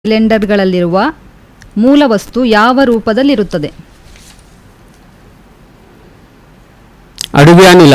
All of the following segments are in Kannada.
ಸಿಲಿಂಡರ್ಗಳಲ್ಲಿರುವ ಮೂಲ ವಸ್ತು ಯಾವ ರೂಪದಲ್ಲಿರುತ್ತದೆ ಅಡುಗೆ ಅನಿಲ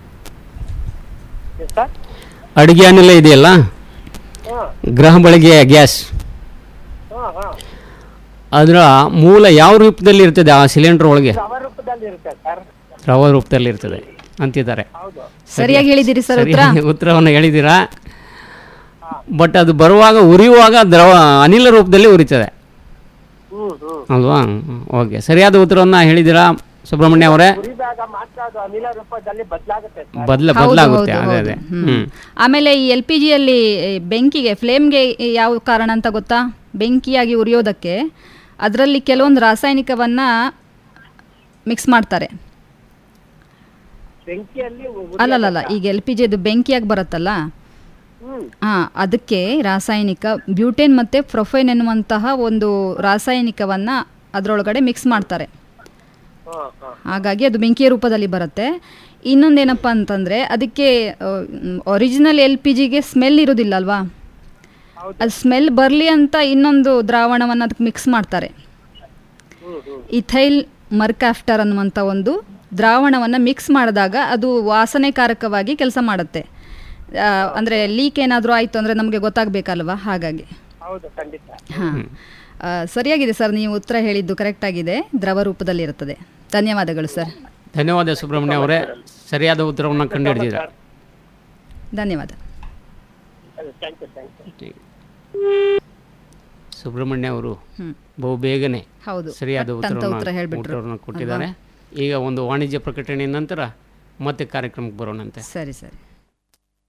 ಸರ್ ಅಡುಗೆ ಅನಿಲ ಇದೆಯಲ್ಲ ಹಾಂ ಗೃಹ ಬಳಕೆಯ ಗ್ಯಾಸ್ ಹಾಂ ಹಾಂ ಅದರ ಮೂಲ ಯಾವ ರೂಪದಲ್ಲಿ ಇರ್ತದೆ ಆ ಸಿಲಿಂಡರ್ ಒಳಗೆ ರವ ರೂಪದಲ್ಲಿ ಇರುತ್ತೆ ಸರ್ ರವ ರೂಪದಲ್ಲಿ ಇರ್ತದೆ ಅಂತಿದ್ದಾರೆ ಹೌದು ಸರಿಯಾಗಿ ಹೇಳಿದಿರಿ ಸರ್ ಉತ್ತರ ಸರಿಯಾಗಿ ಉತ್ತರವನ್ನು ಹೇಳಿದ್ದೀರಾ ಬಟ್ ಅದು ಬರುವಾಗ ಉರಿಯುವಾಗ ದ್ರವ ಅನಿಲ ರೂಪದಲ್ಲಿ ಉರಿತದೆ ಹ್ಞೂ ಹ್ಞೂ ಅಲ್ವಾ ಓಕೆ ಸರಿಯಾದ ಉತ್ತರವನ್ನು ಹೇಳಿದ್ದೀರಾ ಸುಬ್ರಹ್ಮಣ್ಯ ಅವರೇ ಉರಿದಾಗ ಮಾತ್ರ ಅದು ಅನಿಲ ರೂಪದಲ್ಲಿ ಬದಲಾಗುತ್ತೆ ಸರ್ ಬದಲ ಹೌದು, ಬದಲಾಗುತ್ತೆ ಹೌದು, ಅದೇ ಹೌದು. ಅದೇ ಹ್ಮ್. ಹ್ಮ್ ಆಮೇಲೆ ಈ ಎಲ್ ಪಿ ಜಿಯಲ್ಲಿ ಬೆಂಕಿಗೆ ಫ್ಲೇಮ್ಗೆ ಯಾವ ಕಾರಣ ಅಂತ ಗೊತ್ತಾ ಬೆಂಕಿಯಾಗಿ ಉರಿಯೋದಕ್ಕೆ ಅದರಲ್ಲಿ ಕೆಲವೊಂದು ರಾಸಾಯನಿಕವನ್ನ ಮಿಕ್ಸ್ ಮಾಡ್ತಾರೆ ಬೆಂಕಿಯಲ್ಲಿ ಉ- ಅಲ್ಲಲ್ಲ ಈಗ ಎಲ್ ಪಿ ಜಿದು ಬೆಂಕಿಯಾಗಿ ಬರುತ್ತಲ್ಲ ಹ್ಮ್ ಹಾಂ ಅದಕ್ಕೆ ರಾಸಾಯನಿಕ ಬ್ಯೂಟೇನ್ ಮತ್ತು ಪ್ರೊಫೈನ್ ಎನ್ನುವಂತಹ ಒಂದು ರಾಸಾಯನಿಕವನ್ನು ಅದರೊಳಗಡೆ ಮಿಕ್ಸ್ ಮಾಡ್ತಾರೆ ಹಾಂ ಹಾಂ ಹಾಗಾಗಿ ಅದು ಬೆಂಕಿಯ ರೂಪದಲ್ಲಿ ಬರುತ್ತೆ ಇನ್ನೊಂದೇನಪ್ಪ ಅಂತಂದರೆ ಅದಕ್ಕೆ ಒರಿಜಿನಲ್ ಎಲ್ ಪಿ ಜಿಗೆ ಸ್ಮೆಲ್ ಇರೋದಿಲ್ಲ ಅಲ್ವಾ ಹೌದು. ಅದು ಸ್ಮೆಲ್ ಬರಲಿ ಅಂತ ಇನ್ನೊಂದು ದ್ರಾವಣವನ್ನು ಅದಕ್ಕೆ ಮಿಕ್ಸ್ ಮಾಡ್ತಾರೆ ಹ್ಮ್ ಹ್ಮ್ ಇಥೈಲ್ ಮರ್ಕಾಫ್ಟರ್ ಅನ್ನುವಂಥ ಒಂದು ದ್ರಾವಣವನ್ನು ಮಿಕ್ಸ್ ಮಾಡಿದಾಗ ಅದು ವಾಸನೆಕಾರಕವಾಗಿ ಕೆಲಸ ಮಾಡುತ್ತೆ ಅಂದರೆ ಲೀಕ್ ಏನಾದರೂ ಆಯಿತು ಅಂದರೆ ನಮಗೆ ಗೊತ್ತಾಗಬೇಕಲ್ವಾ ಹಾಗಾಗಿ ಹೌದು ಖಂಡಿತ ಹಾಂ ಸರಿಯಾಗಿದೆ ಸರ್ ನೀವು ಉತ್ತರ ಹೇಳಿದ್ದು ಕರೆಕ್ಟಾಗಿದೆ ದ್ರವ ರೂಪದಲ್ಲಿರುತ್ತದೆ ಧನ್ಯವಾದಗಳು ಸರ್ ಧನ್ಯವಾದ ಸುಬ್ರಹ್ಮಣ್ಯ ಅವರೇ ಸರಿಯಾದ ಉತ್ತರವನ್ನು ಕಂಡುಹಿಡಿದಿರ ಧನ್ಯವಾದ thank you thank you Subrahmanya ಅವರು ಹ್ಞೂ ಬಹು ಬೇಗನೆ ಹೌದು ಸರಿಯಾದ ಪಟ್ ಅಂತ ಉತ್ತರ ಉತ್ತರವನ್ನು ಹೇಳ್ಬಿಟ್ರು ಉತ್ತರವನ್ನು ಕೊಟ್ಟಿದ್ದಾರೆ ಈಗ ಒಂದು ವಾಣಿಜ್ಯ ಪ್ರಕಟಣೆ ನಂತರ ಮತ್ತೆ ಕಾರ್ಯಕ್ರಮಕ್ಕೆ ಬರೋಣಂತೆ ಸರಿ ಸರಿ